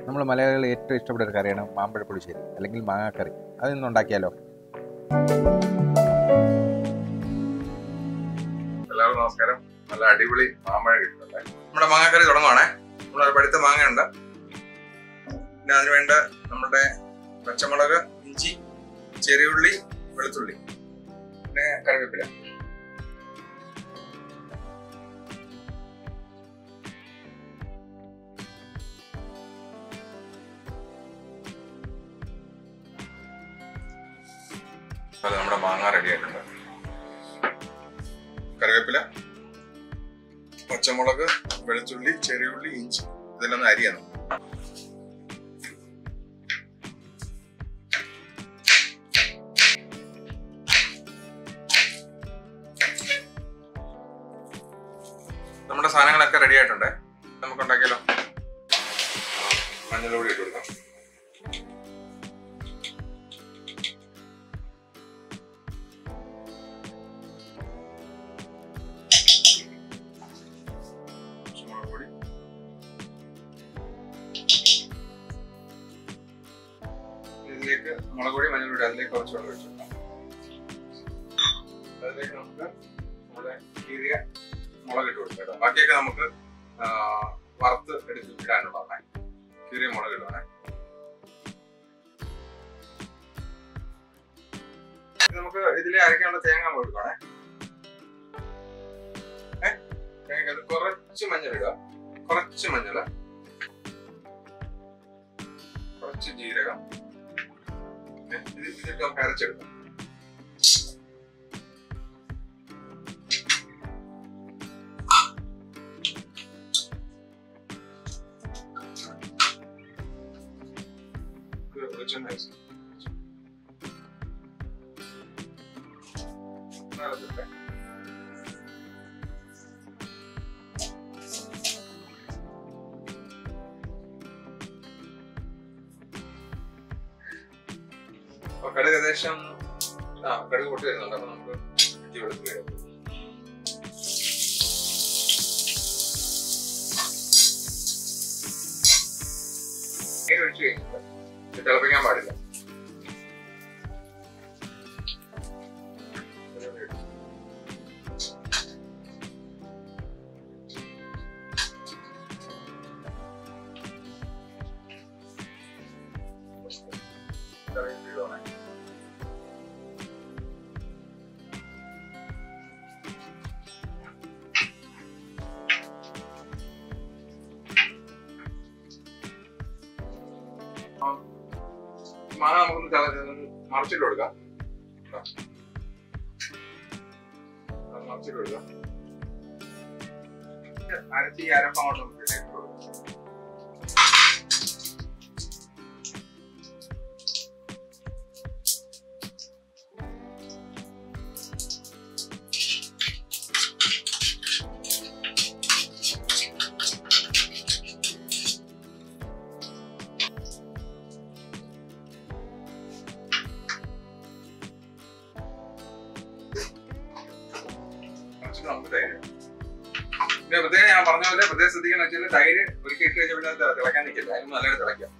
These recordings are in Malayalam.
നമ്മൾ മലയാളികൾ ഏറ്റവും ഇഷ്ടപ്പെട്ട ഒരു കറിയാണ് മാമ്പഴ പുളിശ്ശേരി അല്ലെങ്കിൽ മാങ്ങാക്കറി അതൊന്ന് ഉണ്ടാക്കിയാലോ എല്ലാവർക്കും നമസ്കാരം നല്ല അടിപൊളി മാമ്പഴ കിട്ടുന്നുണ്ട് നമ്മുടെ മാങ്ങാക്കറി തുടങ്ങുവാണേ നമ്മളൊരു പഴുത്ത മാങ്ങയുണ്ട് പിന്നെ അതിന് വേണ്ട നമ്മുടെ പച്ചമുളക് ഇഞ്ചി ചെറിയുള്ളി വെളുത്തുള്ളി പിന്നെ കറിവേപ്പില അത് നമ്മുടെ മാങ്ങ റെഡി ആയിട്ടുണ്ട് കറിവേപ്പില പച്ചമുളക് വെളുത്തുള്ളി ചെറിയുള്ളി ഇഞ്ചി ഇതെല്ലാം ഒന്ന് അരിയണം നമ്മുടെ സാധനങ്ങളൊക്കെ റെഡി ആയിട്ടുണ്ട് നമുക്ക് ഉണ്ടാക്കിയാലോ മഞ്ഞൾ പൊടി ഇട്ട് കൊടുക്കാം പച്ചമുളക് പൊടി ഇതിലേക്ക് മുളക് പൊടി മഞ്ഞൾ പൊടി അതിലേക്ക് കുറച്ച് വെള്ളം ഒഴിച്ചു കൊടുക്കാം അതിലേക്ക് നമുക്ക് നമ്മുടെ കീറിയ മുളക് ഇട്ട് കൊടുക്കാം കേട്ടോ ബാക്കിയൊക്കെ നമുക്ക് ആ, വറുത്ത് എടുത്ത് ഇടാനുള്ളതാണ് കീറിയ മുളക് ഇടുവാണ് ഇത് നമുക്ക് ഇതിലെ അരയ്ക്കാനുള്ള തേങ്ങ കൊടുക്കണേ ഏഹ് തേങ്ങ അത് കുറച്ച് മഞ്ഞൾ ഇടുക കുറച്ച് മഞ്ഞൾ കുറച്ച് ജീരകം ഏ, ഇത് ഇതിട്ട് നമുക്ക് അരച്ചെടുക്കാം ഇത് വെളിച്ചെണ്ണ ഒഴിച്ച്. അരച്ചിട്ടെ. അപ്പൊ കടുക് ഏകദേശം ആ കടുക് പൊട്ടി വരുന്നുണ്ട് അപ്പൊ നമുക്ക് ഇഞ്ചി വെളുത്ത് വരും തേങ്ങ ഒഴിച്ച് കഴിഞ്ഞിട്ട് ഇത് തിളപ്പിക്കാൻ പാടില്ല ഇടുവാണേ മാങ്ങ നമുക്കൊന്ന് തിള- മറിച്ചിട്ട് കൊടുക്കാം ഇതാ. അത് മറിച്ചിട്ട് കൊടുക്കാം അരച്ച് ഈ അരപ്പ് അങ്ങോട്ട് നമുക്ക് ഇട്ട് കൊടുക്കാം കുറച്ച് നമുക്ക് തൈര് പിന്നെ പ്രത്യേകം ഞാൻ പറഞ്ഞ പോലെ പ്രത്യേകം ശ്രദ്ധിക്കണം വെച്ചാൽ തൈര് ഒരിക്കൽ ഇട്ട് കഴിഞ്ഞാൽ പിന്നെ അത് തിളക്കാൻ നിൽക്കില്ല അതിന് നല്ലതായിട്ട് തിളയ്ക്കാം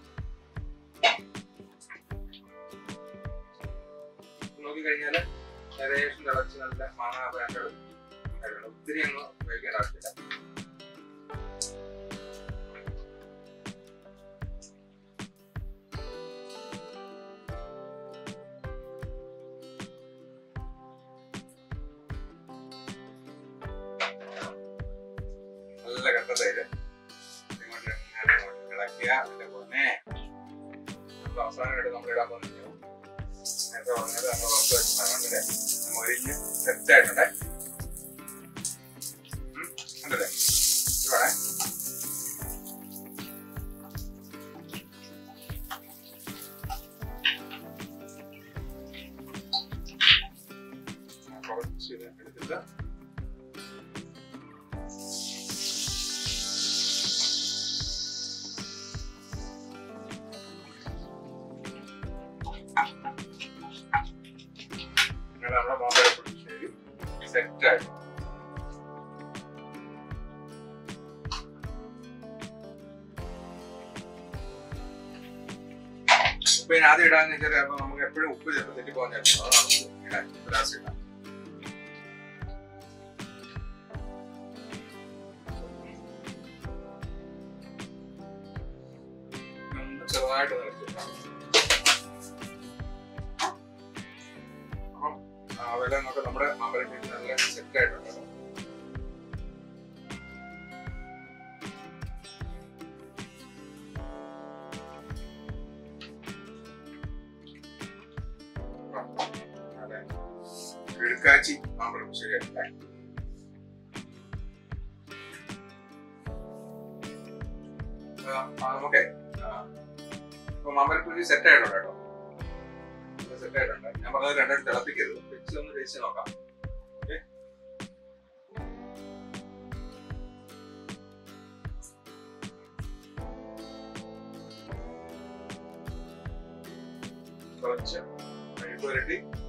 നോക്കി കഴിഞ്ഞാൽ ഏകദേശം തിളച്ച് നല്ല മാങ്ങ വേണ്ടത് ഒത്തിരി അങ്ങ് ഉപയോഗിക്കേണ്ട ആവശ്യമില്ല നല്ല കട്ട തൈര് ഇങ്ങോട്ട് ഇങ്ങനെ അങ്ങോട്ട് ഇളക്കുക അതിന്റെ പൊന്നെ നമ്മൾ അവസാനമായിട്ട് നമ്മൾ ഇടാൻ പോകുന്നു നേരത്തെ പറഞ്ഞത് നമ്മൾ പുറത്ത് വെച്ച സാധനത്തില് മൊരിഞ്ഞ് സെറ്റ് ആയിട്ടുണ്ടേ ഉം, കണ്ടില്ലേ ഇതുവാണേ കുറച്ച് ഇത് എടുത്തിട്ട് അങ്ങനെ നമ്മുടെ മാമ്പഴ പുളിശ്ശേരി സെറ്റ് ആയി ഉപ്പ് ഞാൻ ആദ്യം ഇടാന്ന് വെച്ചാൽ അപ്പൊ നമുക്ക് എപ്പോഴും ഉപ്പ് ചിലപ്പോൾ തെറ്റിപ്പോകാൻ ചിലപ്പോൾ അതാണ് ഉപ്പ് ഇടാൻ ലാസ്റ്റ് ഇടാം ഒന്ന് ചെറുതായിട്ട് നിറച്ചിട്ടാം അപ്പം ആ വില നമുക്ക് നമ്മുടെ മാമ്പഴത്തിൽ നല്ല സെറ്റ് ആയിട്ടുണ്ട് അതെ കിഴുക്കാച്ചി മാമ്പഴം ശരിയല്ലേ നമുക്ക് ഇപ്പൊ മാമ്പഴപ്പുഴി സെറ്റ് ആയിട്ടുണ്ട് കേട്ടോ സെറ്റ് ആയിട്ടുണ്ട് ഞാൻ പറഞ്ഞത് രണ്ടും തിളപ്പിക്കരുത് വെച്ച് ഒന്ന് കഴിച്ച് നോക്കാം ഓക്കെ കുറച്ച് മെഴുക്ക് പുരട്ടി